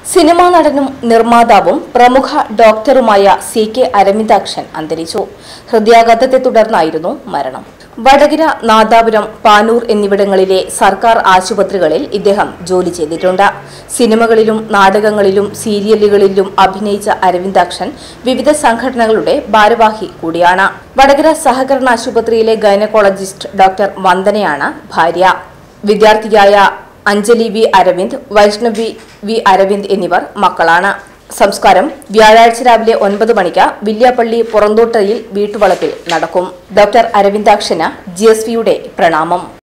cinema നടനും നിർമ്മാതാവും പ്രമുഖ ഡോക്ടറുമായ C K Aravindakshan അന്തരിച്ചു ഹൃദയാഘാതത്തെ തുടർന്നായിരുന്നു മരണം വടകര നാദാപുരം പാനൂർ എന്നിവിടങ്ങളിലെ സർക്കാർ ആശുപത്രികളിൽ ഇദ്ദേഹം ജോലി ചെയ്തിട്ടുണ്ട് സിനിമകളിലും നാടകങ്ങളിലും സീരിയലുകളിലും അഭിനയിച്ച അരവിന്ദാക്ഷൻ വിവിധ സംഘടനകളുടെ ഭാരവാഹി കൂടിയാണ് വടകര സഹകരണ ആശുപത്രിയിലെ ഗൈനക്കോളജിസ്റ്റ് ഡോക്ടർ വന്ദനയാണ് ഭാര്യ വിദ്യാർത്ഥിയായ അഞ്ജലി വി അരവിന്ദ് വൈഷ്ണവി വി അരവിന്ദ് എന്നിവർ മക്കളാണ് സംസ്കാരം വ്യാഴാഴ്ച രാവിലെ ഒൻപത് മണിക്ക് വില്യാപ്പള്ളി പുറന്തോട്ടയിൽ വീട്ടുവളപ്പിൽ നടക്കും ഡോക്ടർ അരവിന്ദാക്ഷന് ജി എസ് വിയുടെ പ്രണാമം